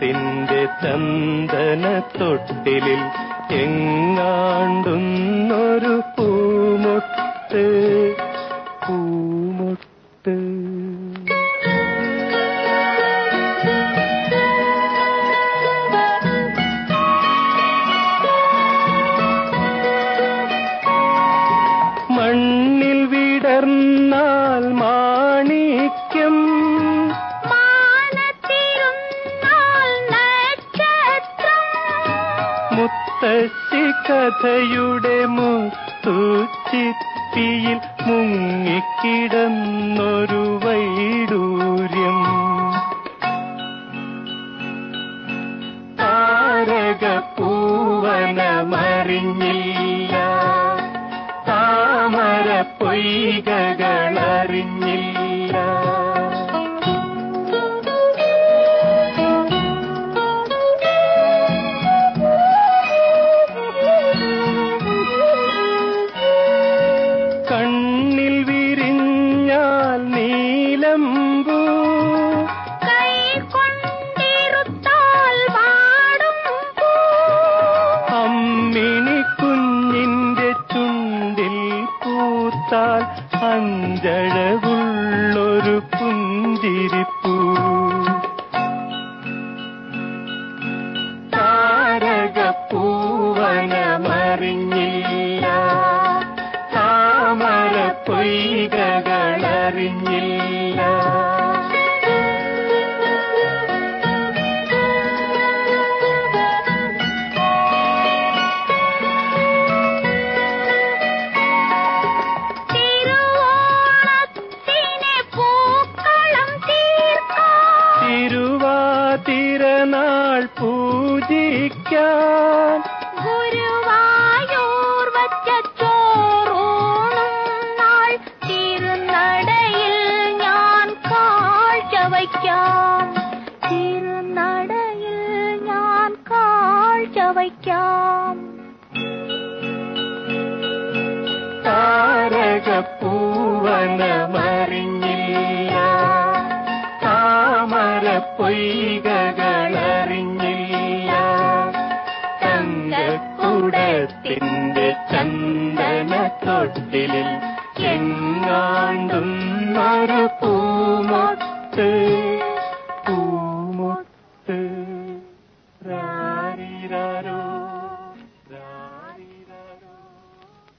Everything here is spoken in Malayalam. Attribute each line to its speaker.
Speaker 1: തങ്കക്കുടത്തിന്റെ ചന്ദന തൊട്ടിലിൽ എങ്ങാണ്ടുന്നൊരു പൂമൊട്ട് പൂമൊട്ട് മണ്ണിൽ വിടർന്നാൽ മാണിക്യം
Speaker 2: മാനത്തിരുന്നാൽ നക്ഷത്രം
Speaker 1: മുത്തശ്ശി കഥയുടെ മുത്തുച്ചിപ്പിയിൽ മുങ്ങിക്കിടന്നൊരു വൈഡൂര്യം താരകപൂവനമറിഞ്ഞില്ല താമര പൊയ്കകളറിഞ്ഞില്ല കണ്ണിൽ വിരിഞ്ഞാൽ നീലമ്പൂ
Speaker 2: കൈ കൊണ്ടിരുത്താൽ വാടും പൂ
Speaker 1: അമ്മിണി കുഞ്ഞിന്റെ ചുണ്ടിൽ പൂത്താൽ അഞ്ചഴകുള്ളൊരു പുഞ്ചിരിപ്പൂ താരകപ്പൂവനമറിഞ്ഞില്ല താമര പൊയ്കകളറിഞ്ഞില്ല
Speaker 2: തിരുവോണത്തിനെ പൂക്കളം തീർക്കാം
Speaker 1: തിരുവാതിരനാൾ പൂജിക്കാൻ
Speaker 2: ഗുരുവായൂർ വച്ച ചോറൂണും നാൾ തിരുനടയിൽ ഞാൻ കാഴ്ച വയ്ക്കാം തിരുനടയിൽ ഞാൻ കാഴ്ച വയ്ക്കാം
Speaker 1: താരകപ്പൂവനമറിഞ്ഞില്ല താമര പൊയ്കകളറിഞ്ഞില്ല തങ്കക്കുടത്തിന്റെ ചന്ദന തൊട്ടിലിൽ എങ്ങാണ്ടുന്നൊരു പൂമൊട്ട് പൂമൊട്ട് രാരിരാരോ